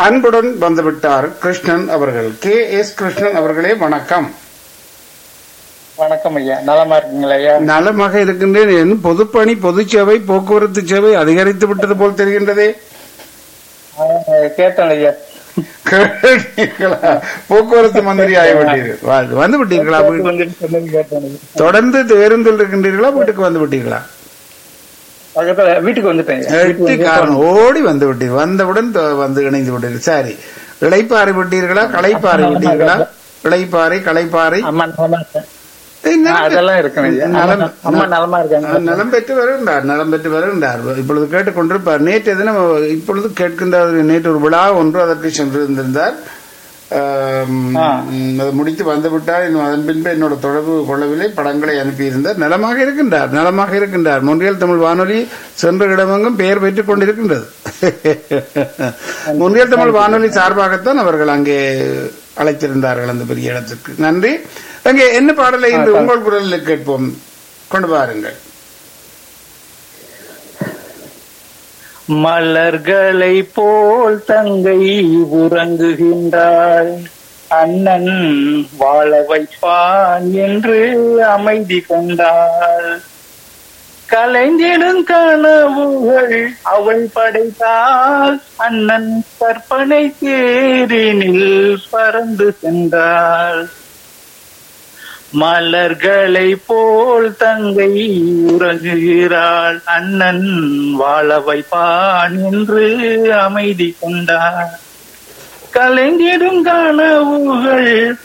அன்புடன் வந்துவிட்டார் கிருஷ்ணன் அவர்கள் கே எஸ் கிருஷ்ணன் அவர்களே வணக்கம் வணக்கம் ஐயா நலமா இருக்கீங்களா ஐயா நலமாக இருக்கின்றேன் என் பொதுப்பணி பொது சேவை போக்குவரத்து சேவை அதிகரித்து விட்டது போல் தெரிகின்றதே ஆ, கேட்டேன் ஐயா கேட்டீர்களா? போக்குவரத்து மந்திரி ஆகிவிட்டீர்கள் வா- வந்து விட்டீர்களா வீட்டு- வந்துட்டு சொன்னது கேட்டேன் ஐயா. தொடர்ந்து பேருந்தில் இருக்கின்றீர்களா வீட்டுக்கு வந்து விட்டீர்களா பக்கத்துல வீட்டுக்கு வந்துட்டேன் ஐயா. வீட்டுக்கு எட்டி வந்து காரணம் ஓடி வந்து விட்டீர்கள் வந்தவுடன் த- வந்து இணைந்து விட்டீர்கள் சரி இளைப்பாறை விட்டீர்களா களைப்பாறை விட்டீர்களா இளைப்பாறை களைப்பாறை அம்மா நலமா இருக்கேன் ஏய், ஆ, நலம் அதெல்லாம் இருக்கேன் ஐயா நலம் அம்மா நலமா இருக்காங்க நலம் பெற்று வருகின்றார் நலம் பெற்று வருகின்றார் இப்பொழுது கேட்டுக்கொண்டிருப்பார் நேற்று தினம் இப்பொழுது கேட்கின்ற நேற்று ஒரு விழா ஒன்று அதற்கு சென்றிருந்திருந்தார் ஆம், ஆ. ம், அதை முடித்து வந்து விட்டார் இன்னும் அதன் பின்பு என்னோட தொடர்பு கொள்ளவில்லை படங்களை அனுப்பியிருந்தார் நலமாக இருக்கின்றார் நலமாக இருக்கின்றார் முன்றியல் தமிழ் வானொலி சென்ற இடமெங்கும் பெயர் பெற்றுக் கொண்டிருக்கின்றது முன்றியல் தமிழ் வானொலி சார்பாகத்தான் அவர்கள் அங்கே அழைத்திருந்தார்கள் அந்த பெரிய இடத்திற்கு நன்றி அங்கே என்ன பாடலை இன்று உங்கள் குரலில் கேட்போம் கொண்டு வாருங்கள் மலர்களை போல் தங்கை உறங்குகின்றாள் அண்ணன் வாழ வைப்பான் என்று அமைதி கொண்டாள் கலைஞிடும் கனவுகள் அவள் படைத்தாள் அண்ணன் கற்பனை தேரினில் பறந்து சென்றாள் மலர்களை போல் தங்கை உறங்குகிறாள் அண்ணன் வாழ வைப்பான் என்று அமைதி கொண்டார் கலைஞிடும் கனவுகள்